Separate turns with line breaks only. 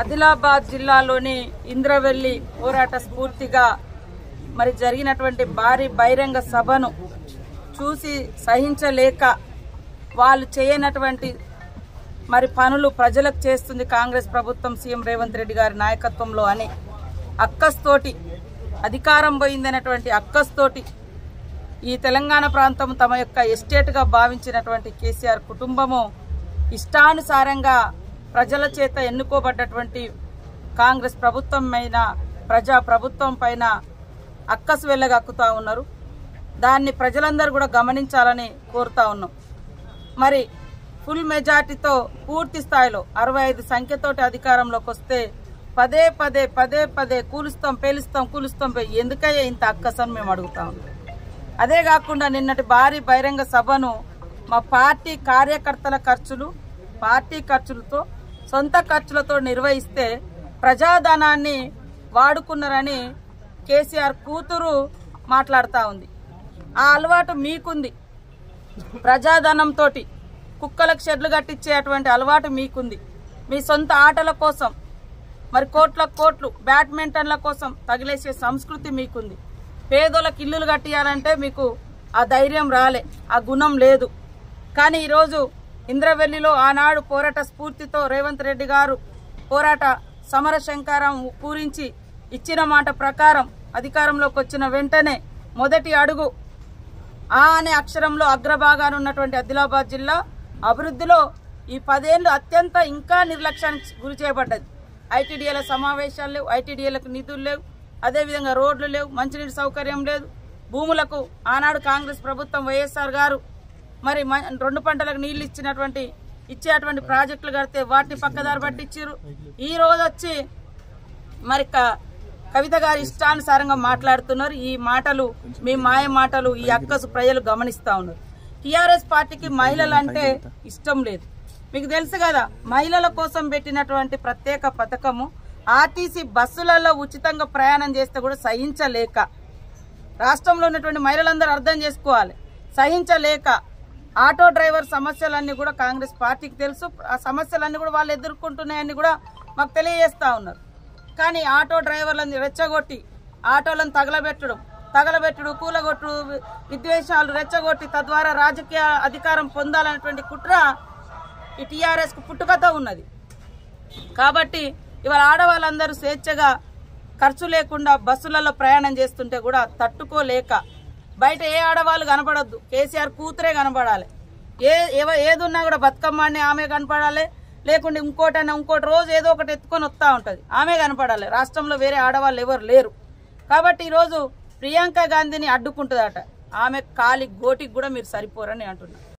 ఆదిలాబాద్ జిల్లాలోని ఇంద్రవెల్లి పోరాట స్ఫూర్తిగా మరి జరిగినటువంటి భారీ బహిరంగ సభను చూసి సహించలేక వాళ్ళు చేయనటువంటి మరి పనులు ప్రజలకు చేస్తుంది కాంగ్రెస్ ప్రభుత్వం సీఎం రేవంత్ రెడ్డి గారి నాయకత్వంలో అని అక్కస్తోటి అధికారం పోయిందనేటువంటి అక్కస్తోటి ఈ తెలంగాణ ప్రాంతం తమ యొక్క ఎస్టేట్గా భావించినటువంటి కేసీఆర్ కుటుంబము ఇష్టానుసారంగా ప్రజల చేత ఎన్నుకోబడ్డటువంటి కాంగ్రెస్ ప్రభుత్వం పైన ప్రజా ప్రభుత్వం పైన అక్కసు వెళ్ళగక్కుతా ఉన్నారు దాన్ని ప్రజలందరూ కూడా గమనించాలని కోరుతా ఉన్నాం మరి ఫుల్ మెజార్టీతో పూర్తి స్థాయిలో అరవై ఐదు సంఖ్యతోటి అధికారంలోకి వస్తే పదే పదే పదే పదే కూలుస్తాం పేలుస్తాం కూలుస్తాం పే- ఎందుకయ్యా ఇంత అక్కసని మేము అడుగుతా ఉన్నాం అదే కాకుండా నిన్నటి భారీ బహిరంగ సభను మా పార్టీ కార్యకర్తల ఖర్చులు పార్టీ ఖర్చులతో సొంత ఖర్చులతో నిర్వహిస్తే ప్రజాధనాన్ని వాడుకున్నారని కేసీఆర్ కూతురు మాట్లాడుతూ ఉంది ఆ అలవాటు మీకుంది ప్రజాధనంతో కుక్కలకు షెడ్లు కట్టించేటువంటి అలవాటు మీకుంది మీ సొంత ఆటల కోసం మరి కోట్ల కోట్లు బ్యాడ్మింటన్ల కోసం తగిలేసే సంస్కృతి మీకుంది పేదోళ్ళకి ఇల్లులు కట్టియాలంటే మీకు ఆ ధైర్యం రాలే ఆ గుణం లేదు కానీ ఈరోజు ఇంద్రవెల్లిలో ఆనాడు పోరాట స్ఫూర్తితో రేవంత్ రెడ్డి గారు పోరాట సమర శంకారం పూరించి ఇచ్చిన మాట ప్రకారం అధికారంలోకి వచ్చిన వెంటనే మొదటి అడుగు ఆ అనే అక్షరంలో అగ్రభాగాన ఉన్నటువంటి ఆదిలాబాద్ జిల్లా అభివృద్ధిలో ఈ పదేళ్లు అత్యంత ఇంకా నిర్లక్ష్యానికి గురి చేయబడ్డది ఐటీడీఏల సమావేశాలు లేవు ఐటీడీఏలకు నిధులు లేవు అదేవిధంగా రోడ్లు లేవు మంచినీటి సౌకర్యం లేదు భూములకు ఆనాడు కాంగ్రెస్ ప్రభుత్వం వైఎస్ఆర్ గారు మరి మ- రెండు పంటలకు నీళ్లు ఇచ్చినటువంటి ఇచ్చేటువంటి ప్రాజెక్టులు కడితే వాటిని పక్కదారి పట్టించారు ఈ రోజు వచ్చి మరి క- కవిత గారు ఇష్టానుసారంగా మాట్లాడుతున్నారు ఈ మాటలు మీ మాయ మాటలు ఈ అక్కసు ప్రజలు గమనిస్తా ఉన్నారు టిఆర్ఎస్ పార్టీకి మహిళలు అంటే ఇష్టం లేదు మీకు తెలుసు కదా మహిళల కోసం పెట్టినటువంటి ప్రత్యేక పథకము ఆర్టీసీ బస్సులలో ఉచితంగా ప్రయాణం చేస్తే కూడా సహించలేక రాష్ట్రంలో ఉన్నటువంటి మహిళలందరూ అర్థం చేసుకోవాలి సహించలేక ఆటో డ్రైవర్ సమస్యలన్నీ కూడా కాంగ్రెస్ పార్టీకి తెలుసు ఆ సమస్యలన్నీ కూడా వాళ్ళు ఎదుర్కొంటున్నాయని కూడా మాకు తెలియజేస్తా ఉన్నారు కానీ ఆటో డ్రైవర్లను రెచ్చగొట్టి ఆటోలను తగలబెట్టడం తగలబెట్టుడు కూలగొట్టుడు వి- విద్వేషాలు రెచ్చగొట్టి తద్వారా రాజకీయ అధికారం పొందాలనేటువంటి కుట్ర ఈ టీఆర్ఎస్కు పుట్టుకతో ఉన్నది కాబట్టి ఇవాళ ఆడవాళ్ళందరూ స్వేచ్ఛగా ఖర్చు లేకుండా బస్సులలో ప్రయాణం చేస్తుంటే కూడా తట్టుకోలేక బయట ఏ ఆడవాళ్ళు కనపడొద్దు కేసీఆర్ కూతురే కనపడాలి ఏ ఏవ- ఏది ఉన్నా కూడా బతుకమ్మ అని ఆమె కనపడాలి లేకుంటే ఇంకోటన్నా ఇంకోటి రోజు ఏదో ఒకటి ఎత్తుకొని వస్తూ ఉంటుంది ఆమె కనపడాలి రాష్ట్రంలో వేరే ఆడవాళ్ళు ఎవరు లేరు కాబట్టి ఈరోజు ప్రియాంక గాంధీని అడ్డుకుంటుందట ఆమె కాలి గోటికి కూడా మీరు సరిపోరని అంటున్నారు